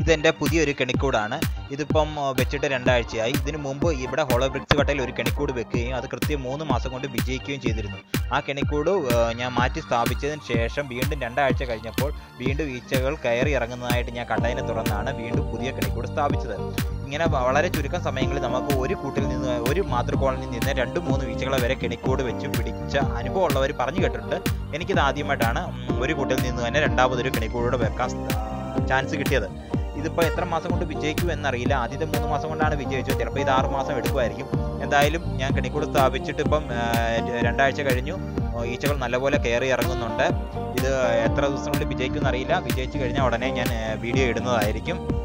ഇതെൻ്റെ പുതിയൊരു കെണിക്കൂടാണ് ഇതിപ്പം ആ, വെച്ചിട്ട് രണ്ടാഴ്ചയായി ഇതിനു മുമ്പ് ഇവിടെ ഹോളോ ബ്രിക്സ് കട്ടയിൽ ഒരു കെണിക്കൂട് വെക്കുകയും അത് കൃത്യം മൂന്ന് മാസം കൊണ്ട് വിജയിക്കുകയും ചെയ്തിരുന്നു ആ കെണിക്കൂട് ആ, ഞാൻ മാറ്റി സ്ഥാപിച്ചതിന് ശേഷം വീണ്ടും രണ്ടാഴ്ച കഴിഞ്ഞപ്പോൾ വീണ്ടും ഈച്ചകൾ കയറി ഇറങ്ങുന്നതായിട്ട് ഞാൻ കണ്ടതിനെ തുടർന്നാണ് വീണ്ടും പുതിയ കെണിക്കൂട് സ്ഥാപിച്ചത് ഇങ്ങനെ വ- വളരെ ചുരുക്കം സമയങ്ങളിൽ നമുക്ക് ഒരു കൂട്ടിൽ നിന്ന് ഒരു മാതൃകോളനിൽ നിന്ന് രണ്ടും മൂന്ന് വീഴ്ചകളെ വരെ കെണിക്കൂട് വെച്ച് പിടിച്ച അനുഭവം ഉള്ളവർ പറഞ്ഞു കേട്ടിട്ടുണ്ട് എനിക്കിത് ആദ്യമായിട്ടാണ് ഉം, ഒരു കൂട്ടിൽ നിന്ന് തന്നെ രണ്ടാമതൊരു കെണിക്കൂടോടെ വെക്കാൻ ചാൻസ് കിട്ടിയത് ഇതിപ്പോൾ എത്ര മാസം കൊണ്ട് വിജയിക്കും എന്നറിയില്ല ആദ്യത്തെ മൂന്ന് മാസം കൊണ്ടാണ് വിജയിച്ചത് ചിലപ്പോൾ ഇത് ആറ് മാസം എടുക്കുമായിരിക്കും എന്തായാലും ഞാൻ കെണിക്കൂട് സ്ഥാപിച്ചിട്ട് ഇപ്പം ആ, രണ്ടാഴ്ച കഴിഞ്ഞു ആ, ഈച്ചകൾ നല്ലപോലെ കയറി ഇറങ്ങുന്നുണ്ട് ഇത് എത്ര ദിവസത്തിനുള്ളിൽ വിജയിക്കും എന്നറിയില്ല വിജയിച്ചു കഴിഞ്ഞാൽ ഉടനെ ഞാൻ ആ, വീഡിയോ ഇടുന്നതായിരിക്കും